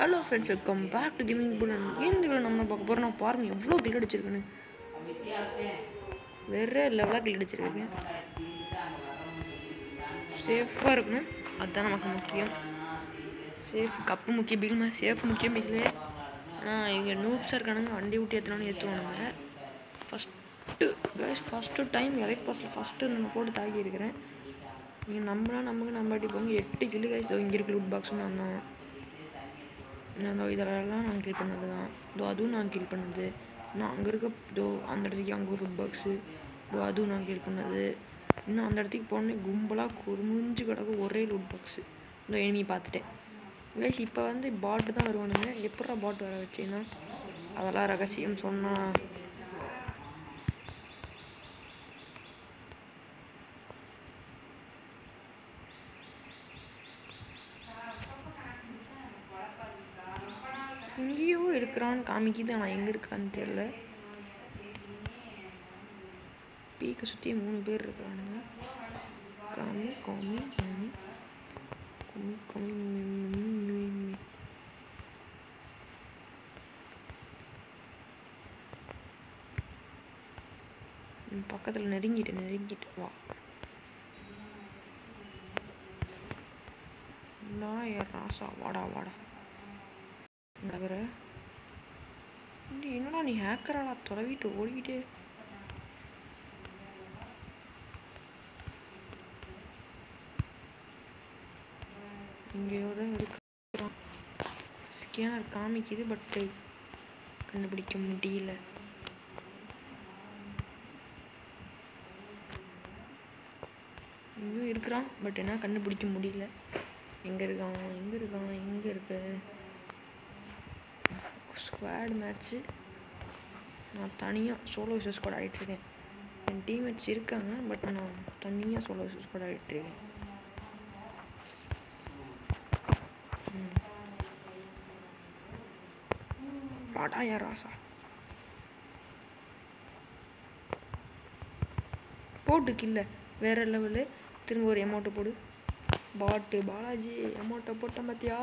Hello friends welcome back to gaming புலன் இந்த நம்ம பார்க்க போகிறோம் நான் பாருங்க எவ்வளோ கில் அடிச்சிருக்கேன்னு வேற லெவலாக கில் அடிச்சிருக்கேன் சேஃபாக இருக்கணும் அதுதான் நமக்கு முக்கியம் சேஃப் கப்பு முக்கியம் பில் மாதிரி சேஃப் முக்கியம் பில்லே ஆனால் இங்கே நூப்ஸாக இருக்கானுங்க வண்டி விட்டு ஏற்றலாம்னு ஏற்றுவானுங்க first case first time elite பாஸில் ஃபஸ்ட்டு நான் போட்டு தாக்கி இருக்கிறேன் நீங்கள் நம்பினா நமக்கு நம்ம அடிப்போங்க எட்டு கிலோ கேஸ் இங்கே இருக்கு லூட் பாக்ஸ்னு வந்தோம் நான் இதெல்லாம் நான் கில் பண்ணது தான் இதோ அதுவும் நான் கில் பண்ணது நான் அங்கே இருக்க இதோ அந்த இடத்துக்கு அங்கே ஒரு ரூட் பாக்ஸு இதோ அதுவும் நான் கில் பண்ணது இன்னும் அந்த இடத்துக்கு போனே கும்பலாக குறுமுஞ்சு கிடக்கும் ஒரே லூட் பாக்ஸு இதோ எனிமி பார்த்துட்டேன் கைஸ் இப்போ வந்து பாட்டு தான் வருவானுங்க எப்படா பாட் வர வச்சேன்னா அதெல்லாம் ரகசியம் சொன்னால் எங்கேயோ இருக்கிறான்னு காமிக்குது ஆனால் எங்கே இருக்கான்னு தெரியல பீக்கை சுற்றி மூணு பேர் இருக்கிறானுங்க காமி காமி காமி காமி காமி மி, மி, மி, மி. ம், பக்கத்தில் நெருங்கிட்டு நெருங்கிட்டு வா நான் என் ராசா வாடா வாடா நகர டேய், என்னடா நீ ஹேக்கராடா தொலைவிட்டு ஓடிக்கிட்டு எங்கேயோ தான் இருக்கிறான் ஸ்கேனர் காமிக்குது பட் கண்டுபிடிக்க முடியல எங்கேயோ இருக்கிறான் பட் என்ன கண்டுபிடிக்க முடியல எங்கே இருக்கான் எங்கே இருக்கான் எங்கே இருக்கு ஸ்குவாட் மேட்ச்சு நான் தனியாக சோலோ விசஸ் ஸ்குவாட் ஆகிட்டுருக்கேன் என் டீம்மேட்ஸ் இருக்காங்க பட் நான் தனியாக சோலோ விசஸ் ஸ்குவாட் ஆகிட்டுருக்கேன் வாடா யார் ராசா போட்டு கில்ல வேற லெவலு திரும்ப ஒரு அமௌண்ட்டை போடு பாட்டு பாலாஜி அமௌண்ட்டை போட்டேன் பார்த்தியா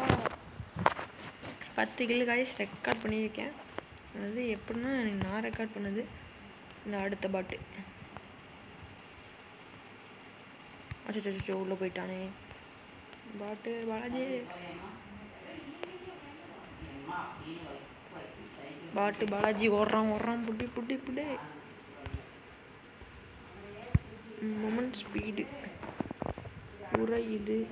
பத்து கிலோ காய்ஸ் ரெக்கார்ட் பண்ணியிருக்கேன் அது எப்படின்னா நான் ரெக்கார்ட் பண்ணது இந்த அடுத்த பாட்டு அச்சோ அச்சோ உள்ளே போயிட்டானே பாட்டு பாலாஜி பாட்டு பாலாஜி ஓடுறான் ஓடுறான் புட்டி புட்டி புட்டி மொமெண்ட் ஸ்பீடு உரையுது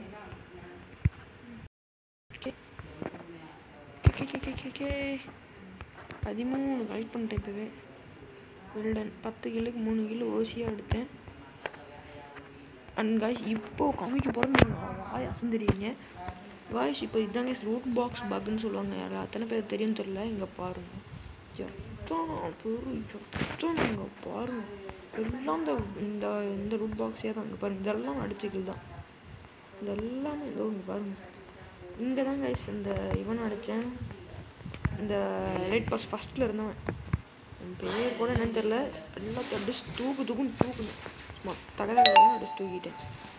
பதிமூணு கலெக்ட் பண்ணிட்டேன் இப்போவே வெல்டன் பத்து கிலோக்கு மூணு கிலோ ஓசியாக எடுத்தேன் அண்ட் காய்ஸ் இப்போ காமிக்க போகிறோம் நீங்கள் வாய் அசந்துடுவீங்க காய்ஸ் இப்போ இதாங்க ரூட் பாக்ஸ் பக்குன்னு சொல்லுவாங்க யாரும் அத்தனை பேர் தெரியும் தெரியல இங்கே பாருங்க எத்தனை பேர் எத்தனை இங்கே பாருங்க எல்லாம் இந்த இந்த இந்த ரூட் பாக்ஸே தான் இங்கே பாருங்க இதெல்லாம் அடிச்சுக்கல் தான் இதெல்லாமே இதோ இங்கே பாருங்க இங்கே தான் கைஸ் இந்த இவன் அடித்தேன் இந்த லைட் பாஸ் ஃபஸ்ட்டில் இருந்தவன் என் பேர் கூட என்னன்னு தெரில எல்லாத்தையும் அடிச்சு தூக்கு தூக்குன்னு தூக்கணும் சும்மா தகதகதான் அடிச்சு தூக்கிட்டேன்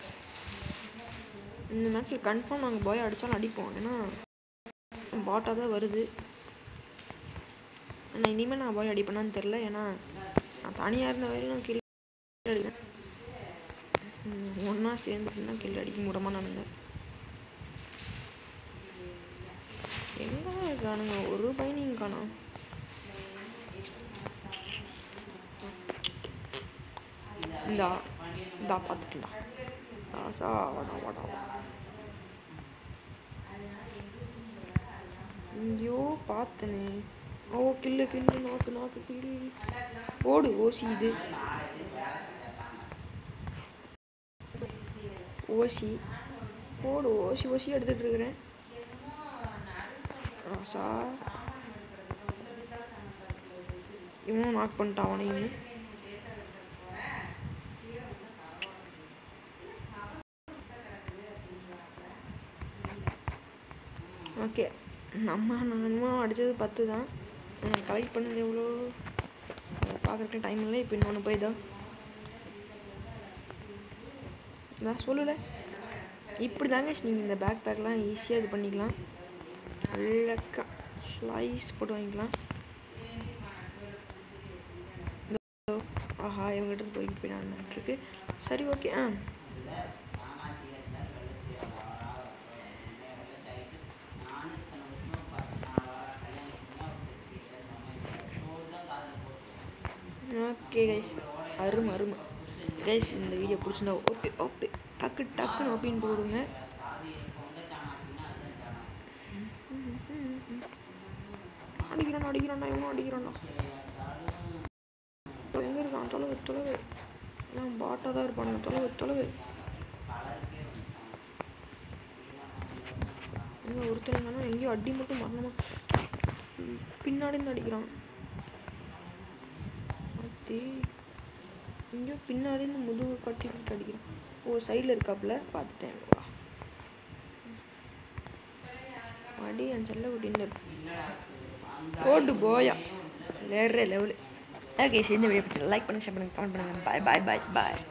இந்த மேட்ச்சில் கன்ஃபார்ம் நாங்கள் பாய் அடித்தாலும் அடிப்போம் ஏன்னா பாட்டாக தான் வருது ஆனால் இனிமேல் நான் பாய் அடிப்பேனான்னு தெரில ஏன்னா நான் தனியாக இருந்த வரையிலும் கில் அடிப்பேன் ஒன்றா சேர்ந்துட்டுனா கில் அடிக்க முடியுமா நானுங்க எங்கே இருக்கானுங்க ஒரு பையனையும் காணோம் இந்தா இந்தா பார்த்துட்டுண்டா ஆசா வாடா வாடா வாடா ஐயோ பார்த்தனே ஓ கில்லு கில்லு நாக்கு நாக்கு கில்லு ஓடு ஓசி இது ஓசி ஓடு ஓசி ஓசி எடுத்துட்டு இருக்கிறேன் ராசா இவனும் நாக் பண்ணிட்டான் அவனையும் ஓகே நம்ம நானும் அடித்தது பத்து தான் கலெக்ட் பண்ணது எவ்வளோ பார்க்குறதுக்கு டைம் இல்லை இப்போ இன்னொன்று போய் தான் நான் சொல்லலை இப்படி தாங்க நீங்கள் இந்த பேக் பேக்லாம் ஈஸியாக இது பண்ணிக்கலாம் அழகா ஸ்லைஸ் போட்டு வாங்கிக்கலாம் இதோ, ஆஹா இவங்ககிட்ட போய்கிட்டு போயிடான்னு இருக்கு சரி ஓகே ஆ ஓகே கைஸ் அருமை அருமை கைஸ் இந்த வீடியோ பிடிச்சிருந்தா ஓகே ஓகே டக்கு டக்குன்னு ஓப்பின்னு போடுங்க அடிக்கிறான் அடிக்கிறான்டா இவனும் அடிக்கிறான்டா எங்க இருக்கான் தொலைவு தொலைவு ஏன் பாட்டாக தான் இருப்பானுங்க தொலைவு தொலைவு எங்க ஒருத்தர் எங்கேயோ அடி மட்டும் மரணமா பின்னாடி இருந்து அடிக்கிறான் அத்தி இங்கேயோ பின்னாடி இருந்து முதுகு கட்டி விட்டு அடிக்கிறான் ஓ சைடில் இருக்காப்புல பார்த்துட்டேன் வா அடி என் செல்ல குட்டின்னு இருக்கு போட்டு போயா வேற லெவலு ஓகே இந்த வீடியோ பிடிச்சி லைக் பண்ணுங்க ஷேர் பண்ணுங்க கமெண்ட் பண்ணுங்க பாய் பாய் பாய் பாய்